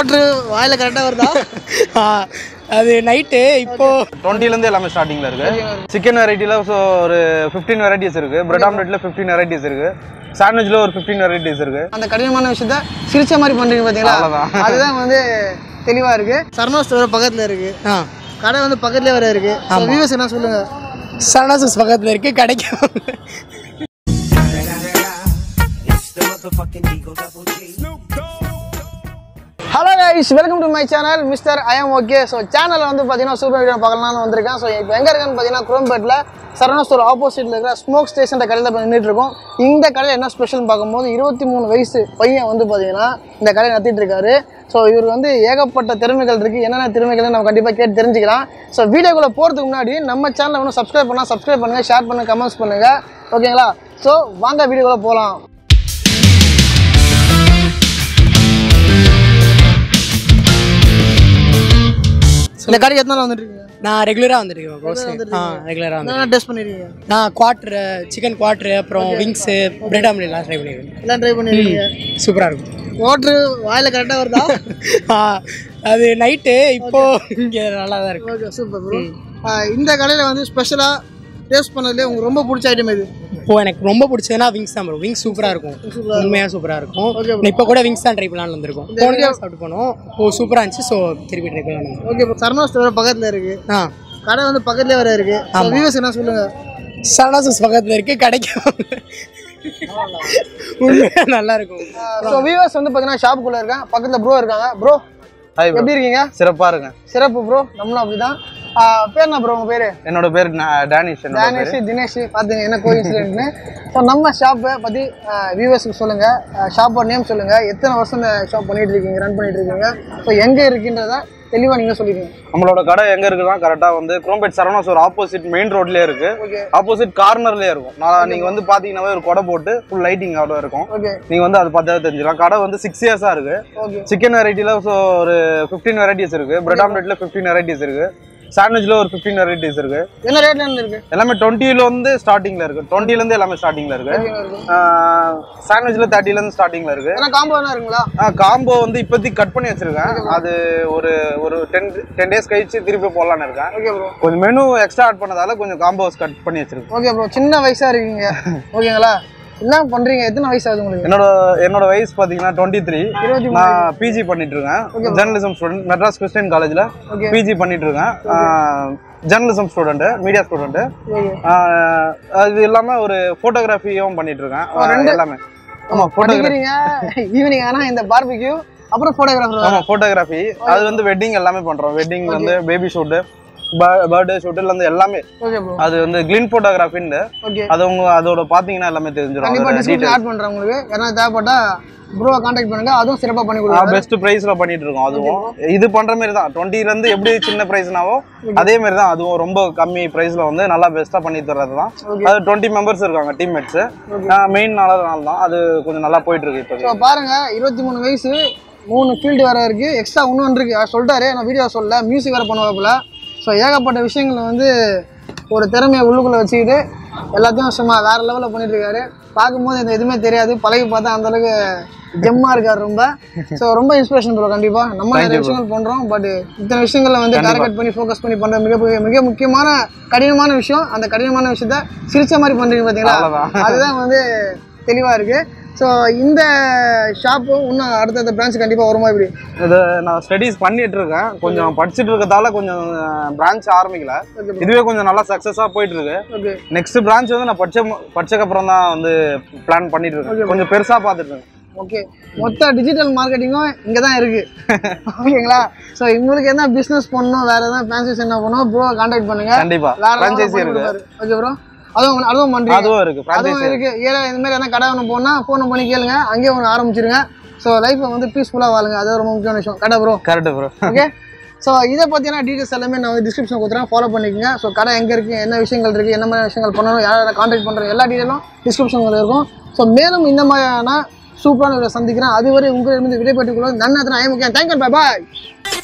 Voter வாயில் கரெக்டாக வருதா ஆ, அது நைட்டு இப்போ டுவெண்ட்டிலேருந்து எல்லாமே ஸ்டார்டிங்கில் இருக்கு சிக்கன் வெரைட்டியில் ஸோ ஒரு ஃபிஃப்டீன் வெரைட்டிஸ் இருக்கு பிரெட் ஆம்லெட்டில் ஃபிஃப்டீன் வெரைட்டிஸ் இருக்கு சாண்ட்விச்சில் ஒரு ஃபிஃப்டீன் வெரைட்டிஸ் இருக்கு அந்த கடினமான விஷயத்த சிரிச்ச மாதிரி பண்ணுறீங்க பார்த்தீங்களா அவ்வளவுதான். அதுதான் வந்து தெளிவாக இருக்கு சரணா ஸ்டோர் பக்கத்தில் இருக்கு ஆ கடை வந்து பக்கத்துலேயே வர இருக்கு வியூஸ் என்ன சொல்லுங்க சரணாசஸ் பக்கத்தில் இருக்கு கிடைக்கும் hello guys welcome to my channel mister I am okay so சேனலில் வந்து பார்த்தீங்கன்னா சூப்பர் வீடியோ பார்க்கலாம்னு வந்திருக்கேன் ஸோ இப்போ எங்கே இருக்குன்னு பார்த்தீங்கன்னா குரோம்பேட்டில் சரணா ஸ்டோர் ஆப்போசிட்டில் இருக்கிற ஸ்மோக் ஸ்டேஷன் கடையில் இப்போ நின்றுட்டு இருக்கோம் இந்த கடையில் என்ன ஸ்பெஷல்னு பார்க்கும்போது இருபத்தி மூணு வயசு பையன் வந்து பார்த்தீங்கன்னா இந்த கடையை நடத்திட்டு இருக்காரு ஸோ இவர் வந்து ஏகப்பட்ட திறமைகள் இருக்குது என்னென்ன திறமைகள் நம்ம கண்டிப்பாக கேட்டு தெரிஞ்சுக்கலாம் ஸோ வீடியோக்குள்ளே போகிறதுக்கு முன்னாடி நம்ம சேனலை வந்து சப்ஸ்கிரைப் பண்ணால் சப்ஸ்கிரைப் பண்ணுங்கள் ஷேர் பண்ணுங்கள் கமெண்ட்ஸ் பண்ணுங்கள் ஓகேங்களா ஸோ வாங்க வீடியோக்குள்ளே போகலாம் இந்த கடைக்கு எத்தனை நாள் வந்துட்டு இருக்கீங்க நான் ரெகுலராக வந்துருக்கேன் ப்ரோஸ் ஆ ரெகுலராக வந்து என்னென்ன டெஸ்ட் பண்ணிருக்கீங்க நான் குவாட்ரு சிக்கன் குவாட்ரு அப்புறம் விங்ஸு பிரெட் ஆம்லெட்லாம் ட்ரை பண்ணியிருக்கேன் எல்லாம் ட்ரை பண்ணிருக்கீங்க சூப்பராக இருக்கும் ஓட்ரு வாயில் கரெக்டாக வருதா ஆ, அது நைட்டு இப்போ இங்கே நல்லா தான் இருக்கும் ஓகே சூப்பர் ப்ரோ இந்த கடையில் வந்து ஸ்பெஷலாக டேஸ்ட் பண்ணதுலேயே உங்களுக்கு ரொம்ப பிடிச்ச ஐட்டம் இது இப்போ எனக்கு ரொம்ப பிடிச்சதுன்னா விங்ஸ் தான் ப்ரோ விங்ஸ் சூப்பராக இருக்கும் உண்மையாக சூப்பராக இருக்கும் Okay, நான் இப்போ கூட விங்ஸ் தான் ட்ரை பண்ணலாம்னு வந்திருக்கோம் போன தடவை சாப்பிட்டு போனோம் இப்போ சூப்பராக இருந்துச்சு ஸோ திருப்பி ட்ரை பண்ணலாம் ஓகே இப்போ சரணா ஸ்டோர் பக்கத்தில் இருக்குது ஆ கடை வந்து பக்கத்துலேயே வர இருக்குது வியூஸ் என்ன சொல்லுங்கள் சரணாசஸ் பக்கத்தில் இருக்கு கிடைக்கும் உண்மையாக நல்லா இருக்கும் ஸோ வியூவர்ஸ் வந்து பார்த்தீங்கன்னா ஷாப்புக்குள்ளே இருக்கேன் பக்கத்தில் ப்ரோ இருக்காங்க ப்ரோ ஹாய் bro. எப்படி இருக்கீங்க சிறப்பா இருக்கேன் சிறப்பு ப்ரோ நம்மளும் அப்படிதான் ஆ, பேர் என்ன ப்ரோ உங்கள் பேர் என்னோட பேர் நா- டேனிஷ் என்னோட பேர் தானேஷ் தினேஷ் பார்த்துங்க என்ன கோயின்சிடென்ட்னு ஸோ நம்ம ஷாப்பை பற்றி வியூவர்ஸ்க்கு சொல்லுங்கள் ஷாப்போட நேம் சொல்லுங்கள் எத்தனை வருஷம் இந்த ஷாப் பண்ணிட்டு இருக்கீங்க ரன் பண்ணிட்டு இருக்கீங்க ஸோ எங்கே இருக்குன்றத தெளிவாக நீங்கள் சொல்லிடுங்க நம்மளோட கடை எங்க இருக்குன்னா கரெக்டா வந்து Chromepet Saravana store opposite main ரோட்லயே இருக்கு ஓகே ஆப்போசிட் கார்னர்லயே இருக்கும் நான் நீங்க வந்து பாத்தீங்கன்னாவே ஒரு கொடை போட்டு ஃபுல் லைட்டிங் அவ்வளோ இருக்கும் ஓகே நீங்க வந்து அது பார்த்தாவே தெரிஞ்சுக்கலாம் கடை வந்து சிக்ஸ் இயர்ஸா இருக்கு ஓகே சிக்கன் வெரைட்டில ஸோ ஒரு ஃபிஃப்டீன் வெரைட்டிஸ் இருக்கு பிரெட் ஆம்லெட்ல ஃபிஃப்டீன் வெரைட்டிஸ் இருக்கு சாண்ட்விச்ல ஒரு ஃபிஃப்டீன் வெரைட்டிஸ் இருக்கு என்ன ரேட்ல இருந்து இருக்கு எல்லாமே டுவெண்ட்டில இருந்து ஸ்டார்டிங்ல இருக்கு 20 ல இருந்து எல்லாமே ஸ்டார்டிங்ல இருக்கு இருக்கு சாண்ட்விச்ல தேர்ட்டில இருந்து ஸ்டார்டிங்ல இருக்கு ஏன்னா காம்போ என்ன இருக்குங்களா காம்போ வந்து இப்போதைக்கு கட் பண்ணி வச்சிருக்கேன் அது ஒரு ஒரு டென் டென் டேஸ் கழிச்சு திருப்பி போடலான்னு இருக்கேன் ஓகே ப்ரோ கொஞ்சம் மெனு எக்ஸ்ட்ரா ஆட் பண்ணதால கொஞ்சம் காம்போஸ் கட் பண்ணி வச்சிருக்கேன் ஓகே ப்ரோ சின்ன வயசாக இருக்கீங்க ஓகேங்களா என்ன பண்ணுறீங்க எத்தனை வயசு ஆகுது உங்களுக்கு என்னோட என்னோட வயசு பார்த்தீங்கன்னா டுவெண்ட்டி த்ரீ இருபத்தி மூணு நான் பிஜி பண்ணிட்டு இருக்கேன் ஜெர்னலிசம் ஸ்டூடெண்ட் மெட்ராஸ் கிறிஸ்டியன் காலேஜில் Okay. பிஜி பண்ணிட்டு இருக்கேன் journalism student media student okay அது இல்லாமல் ஒரு ஃபோட்டோகிராஃபியும் பண்ணிட்டு இருக்கேன் ரெண்டு- எல்லாமே ஆமாம் ஃபோட்டோகிராஃபி படிக்கிறீங்க ஈவினிங் ஆனால் இந்த பார்பிக்யூ அப்புறம் ஃபோட்டோகிராஃபர் ஆமாம் ஃபோட்டோகிராஃபி அது வந்து வெட்டிங் எல்லாமே பண்ணுறோம் வெட்டிங் வந்து பேபி ஷூட்டு பர்த்டே ஷூட்டுலேருந்து எல்லாமே ஓகே ப்ரோ அது வந்து க்ளீன் ஃபோட்டோகிராஃபின்னு ஓகே அது உங்க அதோட பார்த்தீங்கன்னா எல்லாமே தெரிஞ்சிடும் கண்டிப்பாக அதோட டிஸ்கிரிப்ஷன் டீட்டெயில் ஆட் பண்ணுறேன் உங்களுக்கு யாரா தேவைப்பட்டா ப்ரோவை காண்டாக்ட் பண்ணுங்க அதுவும் சிறப்பாக பண்ணி கொடுங்க பெஸ்ட் ப்ரைஸ்ல பண்ணிட்டு இருக்கோம் அதுவும் இது பண்ற மாதிரி தான் 20 ல இருந்து எப்படி சின்ன ப்ரைஸ்னாவோ அதே மாதிரி தான் அதுவும் ரொம்ப கம்மி ப்ரைஸ்ல வந்து நல்லா பெஸ்ட்டா பண்ணி தர்றது தான் Okay. அது டுவெண்ட்டி மெம்பர்ஸ் இருக்காங்க டீம்மேட்ஸ் மெயின் நாள் தான் அது கொஞ்சம் நல்லா போயிட்டு இருக்கு இப்போ ஸோ பாருங்க இருபத்தி மூணு வயசு மூணு ஃபீல்டு வேற இருக்கு எக்ஸ்ட்ரா இன்னொன்று இருக்கு அவர் சொல்லிட்டாரு நான் வீடியோ சொல்லல மியூசிக் வேற பண்ணுவாப்புல ஸோ ஏகப்பட்ட விஷயங்களை வந்து ஒரு திறமையை உள்ளுக்குள்ள வச்சுக்கிட்டு எல்லாத்தையும் சும்மா வேற லெவலில் பண்ணிட்டு இருக்காரு பார்க்கும்போது இந்த எதுவுமே தெரியாது பழகி பார்த்தா அந்த அளவுக்கு ஜெம்மா இருக்காரு ரொம்ப ஸோ ரொம்ப இன்ஸ்பிரேஷன் ப்ரோ கண்டிப்பா நம்ம நிறைய விஷயங்கள் பண்றோம் பட் இத்தனை விஷயங்களை வந்து டார்கெட் பண்ணி ஃபோக்கஸ் பண்ணி பண்ற மிக மிக முக்கியமான கடினமான விஷயம் அந்த கடினமான விஷயத்த சிரிச்ச மாதிரி பண்றீங்க பாத்தீங்களா அவ்வளவுதான். அதுதான் வந்து தெளிவா இருக்கு ஸோ இந்த ஷாப்பு இன்னும் அடுத்தடுத்த பிரான்ச் கண்டிப்பா வருமா இப்படி இது நான் ஸ்டடீஸ் பண்ணிட்டு இருக்கேன் கொஞ்சம் படிச்சுட்டு இருக்கதால கொஞ்சம் பிரான்ச் ஆரம்பிக்கல Okay, இதுவே கொஞ்சம் நல்லா சக்ஸஸாக போயிட்டு இருக்கு ஓகே நெக்ஸ்ட் பிரான்ச் வந்து நான் படிச்ச படிச்சதுக்கு அப்புறம் தான் வந்து பிளான் பண்ணிட்டு இருக்கேன் கொஞ்சம் பெருசா பார்த்துட்டு இருக்கேன் ஓகே மொத்த டிஜிட்டல் மார்க்கெட்டிங்கும் இங்கே தான் இருக்கு ஓகேங்களா ஸோ உங்களுக்கு என்ன பிஸ்னஸ் பண்ணணும் வேற எதாவது ஃபேன்சிஸ் என்ன பண்ணணும் ப்ரோ கான்டாக்ட் பண்ணுங்க கண்டிப்பா வேற ஃப்ரான்ச்சைசி இருக்கு ஓகே ப்ரோ அதுவும் அதுவும் பண்றீங்க அதுவும் இருக்கு அதுவும் ஃப்ரான்ச்சைசி இருக்கு ஏன்னா இந்த மாதிரி எதனா கடை ஒன்று போனா ஃபோன் பண்ணி கேளுங்க அங்கேயே ஒன்று ஆரம்பிச்சிருங்க ஸோ லைஃப்பை வந்து பீஸ்ஃபுல்லாக வாழுங்க அது ரொம்ப முக்கியமான விஷயம் கடை bro correct bro okay so இதை பற்றியான டீட்டெயில்ஸ் எல்லாமே நான் வந்து டிஸ்கிரிப்ஷன் கொடுத்துறேன் ஃபாலோ பண்ணிக்கோங்க ஸோ கடை எங்கே இருக்குது என்ன விஷயங்கள் இருக்குது என்ன மாதிரி விஷயங்கள் பண்ணணும் யாரை கான்டாக்ட் பண்ணுற எல்லா டீட்டெயிலும் டிஸ்கிரிப்ஷனில் இருக்கும் ஸோ மேலும் இந்த மாதிரியான சூப்பரான இதை சந்திக்கிறேன் அதுவரை உங்களிடமிருந்து விடைபெற்றுக் கொள்வது நன்னத்தின ஐமுக்கியம் தேங்க்யூ பை பாய்